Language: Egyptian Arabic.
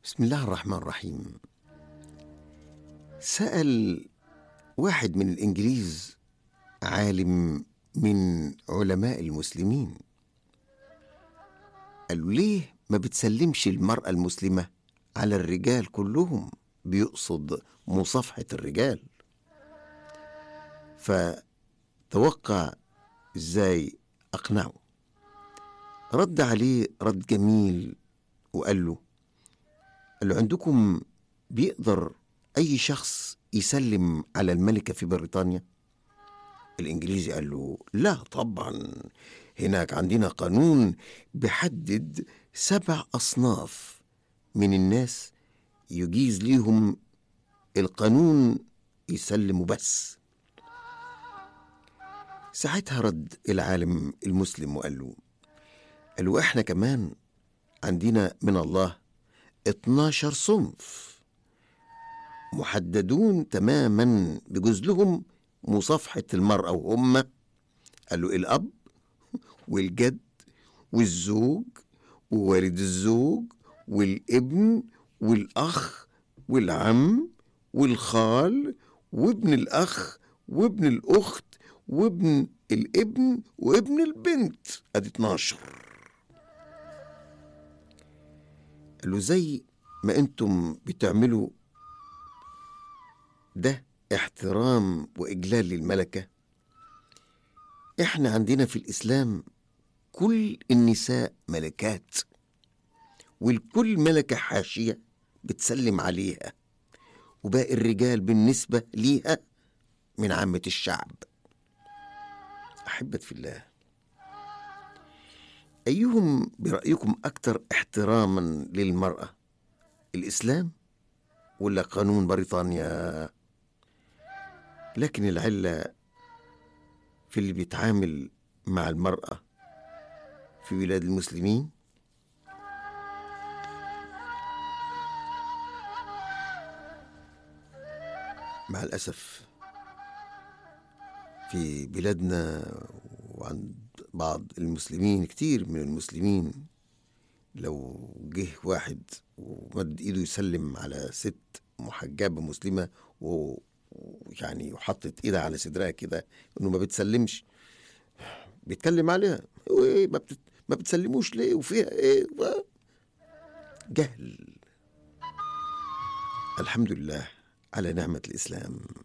بسم الله الرحمن الرحيم سأل واحد من الإنجليز عالم من علماء المسلمين قال له ليه ما بتسلمش المرأة المسلمة على الرجال كلهم بيقصد مصافحة الرجال فتوقع ازاي أقنعه رد عليه رد جميل وقال له قال له عندكم بيقدر أي شخص يسلم على الملكة في بريطانيا الإنجليزي قال له لا طبعا هناك عندنا قانون بيحدد سبع أصناف من الناس يجيز ليهم القانون يسلموا بس ساعتها رد العالم المسلم وقال له قال له احنا كمان عندنا من الله 12 صنف محددون تماما بجوز لهم مصافحة المرأة وهم قالوا الأب والجد والزوج ووالد الزوج والابن والأخ والعم والخال وابن الأخ وابن الأخت وابن الابن وابن البنت ادي 12 قال له زي ما انتم بتعملوا ده احترام واجلال للملكه احنا عندنا في الاسلام كل النساء ملكات والكل ملكه حاشيه بتسلم عليها وباقي الرجال بالنسبه ليها من عامه الشعب احبت في الله ايهم برايكم اكثر احتراما للمراه الاسلام ولا قانون بريطانيا لكن العله في اللي بيتعامل مع المراه في بلاد المسلمين مع الاسف في بلادنا وعند بعض المسلمين كتير من المسلمين لو جه واحد ومد ايده يسلم على ست محجبة مسلمة و- ويعني وحطت ايدها على صدرها كده انه ما بتسلمش بيتكلم عليها وايه ما, بتت... ما بتسلموش ليه وفيها ايه و... جهل الحمد لله على نعمة الإسلام